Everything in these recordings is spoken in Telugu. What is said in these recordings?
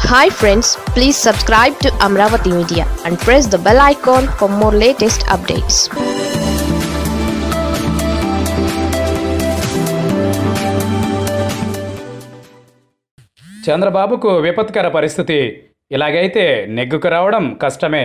hi friends please subscribe to Amaravati media and press the bell icon for more latest updates చంద్రబాబుకు విపత్కర పరిస్థితి ఇలాగైతే నెగ్గుకు రావడం కష్టమే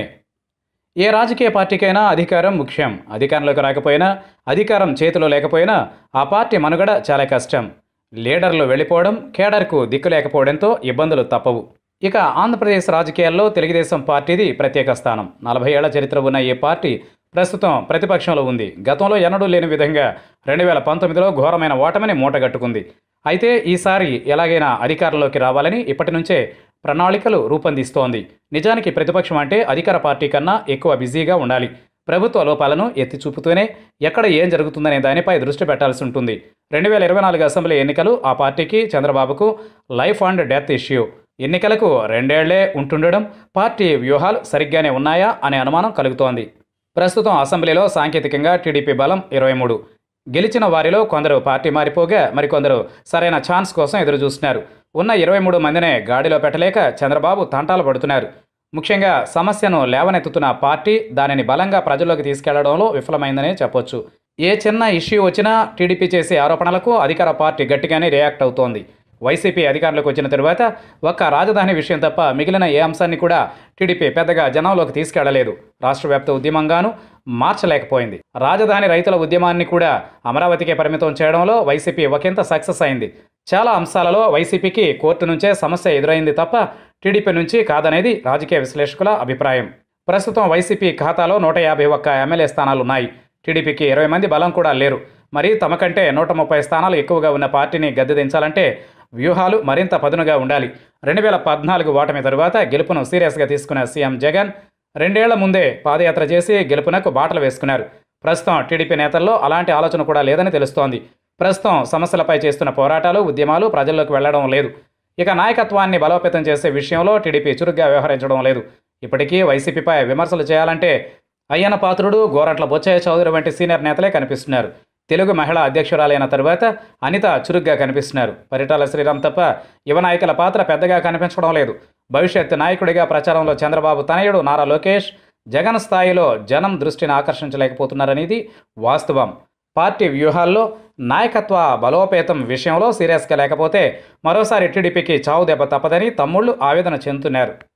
ఏ రాజకీయ పార్టీకైనా అధికారం ముఖ్యం అధికారంలోకి రాకపోయినా అధికారం చేతిలో లేకపోయినా ఆ పార్టీ మనుగడ చాలా కష్టం లీడర్లు వెళ్ళిపోవడం కేడర్కు దిక్కు లేకపోవడంతో ఇబ్బందులు తప్పవు ఇక ఆంధ్రప్రదేశ్ రాజకీయాల్లో తెలుగుదేశం పార్టీది ప్రత్యేక స్థానం నలభై ఏళ్ల చరిత్ర ఉన్న ఈ పార్టీ ప్రస్తుతం ప్రతిపక్షంలో ఉంది గతంలో ఎన్నడూ లేని విధంగా రెండు వేల పంతొమ్మిదిలో ఘోరమైన ఓటమిని మూటగట్టుకుంది అయితే ఈసారి ఎలాగైనా అధికారంలోకి రావాలని ఇప్పటి నుంచే ప్రణాళికలు రూపొందిస్తోంది నిజానికి ప్రతిపక్షం అంటే అధికార పార్టీ కన్నా ఎక్కువ బిజీగా ఉండాలి ప్రభుత్వ లోపాలను ఎత్తి చూపుతూనే ఎక్కడ ఏం జరుగుతుందనే దానిపై దృష్టి పెట్టాల్సి ఉంటుంది రెండు వేల ఇరవై నాలుగు అసెంబ్లీ ఎన్నికలు ఆ పార్టీకి చంద్రబాబుకు లైఫ్ అండ్ డెత్ ఇష్యూ ఎన్నికలకు రెండేళ్లే ఉంటుండడం పార్టీ వ్యూహాలు సరిగ్గానే ఉన్నాయా అనే అనుమానం కలుగుతోంది ప్రస్తుతం అసెంబ్లీలో సాంకేతికంగా టీడీపీ బలం ఇరవై మూడు గెలిచిన వారిలో కొందరు పార్టీ మారిపోగా మరికొందరు సరైన ఛాన్స్ కోసం ఎదురు చూస్తున్నారు ఉన్న ఇరవై మూడు మందినే గాడిలో పెట్టలేక చంద్రబాబు తంటాలు పడుతున్నారు ముఖ్యంగా సమస్యను లేవనెత్తుతున్న పార్టీ దానిని బలంగా ప్రజల్లోకి తీసుకెళ్లడంలో విఫలమైందనే చెప్పొచ్చు ఏ చిన్న ఇష్యూ వచ్చినా టీడీపీ చేసే ఆరోపణలకు అధికార పార్టీ గట్టిగానే రియాక్ట్ అవుతోంది వైసీపీ అధికారంలోకి వచ్చిన తరువాత ఒక్క రాజధాని విషయం తప్ప మిగిలిన ఏ అంశాన్ని కూడా టీడీపీ పెద్దగా జనంలోకి తీసుకెళ్లలేదు రాష్ట్ర వ్యాప్త ఉద్యమంగాను మార్చలేకపోయింది రాజధాని రైతుల ఉద్యమాన్ని కూడా అమరావతికే పరిమితం చేయడంలో వైసీపీ ఒకంత సక్సెస్ అయింది చాలా అంశాలలో వైసీపీకి కోర్టు నుంచే సమస్య ఎదురైంది తప్ప టీడీపీ నుంచి కాదనేది రాజకీయ విశ్లేషకుల అభిప్రాయం ప్రస్తుతం వైసీపీ ఖాతాలో నూట యాభై ఒక్క ఎమ్మెల్యే స్థానాలున్నాయి టీడీపీకి ఇరవై మంది బలం కూడా లేరు మరి తమ కంటే నూట ముప్పై స్థానాలు ఎక్కువగా ఉన్న పార్టీని గద్దెదించాలంటే వ్యూహాలు మరింత పదునుగా ఉండాలి రెండు వేల పద్నాలుగు ఓటమి తరువాత గెలుపును సీరియస్గా తీసుకున్న సీఎం జగన్ రెండేళ్ల ముందే పాదయాత్ర చేసి గెలుపునకు బాటలు వేసుకున్నారు ప్రస్తుతం టీడీపీ నేతల్లో అలాంటి ఆలోచన కూడా లేదని తెలుస్తోంది ప్రస్తుతం సమస్యలపై చేస్తున్న పోరాటాలు ఉద్యమాలు ప్రజల్లోకి వెళ్లడం లేదు ఇక నాయకత్వాన్ని బలోపేతం చేసే విషయంలో టీడీపీ చురుగ్గా వ్యవహరించడం లేదు ఇప్పటికీ వైసీపీపై విమర్శలు చేయాలంటే అయ్యన పాత్రుడు గోరంట్ల బొచ్చయ్య చౌదరి వంటి సీనియర్ నేతలే కనిపిస్తున్నారు తెలుగు మహిళా అధ్యక్షురాలైన తరువాత అనిత చురుగ్గా కనిపిస్తున్నారు పరిటాల శ్రీరామ్ తప్ప యువ నాయకుల పాత్ర పెద్దగా కనిపించడం లేదు భవిష్యత్ నాయకుడిగా ప్రచారంలో చంద్రబాబు తనయుడు నారా లోకేష్ జగన్ స్థాయిలో జనం దృష్టిని ఆకర్షించలేకపోతున్నారనేది వాస్తవం పార్టీ వ్యూహాల్లో నాయకత్వ బలోపేతం విషయంలో సీరియస్గా లేకపోతే మరోసారి టీడీపీకి చావు దెబ్బ తప్పదని తమ్ముళ్ళు ఆవేదన చెందుతున్నారు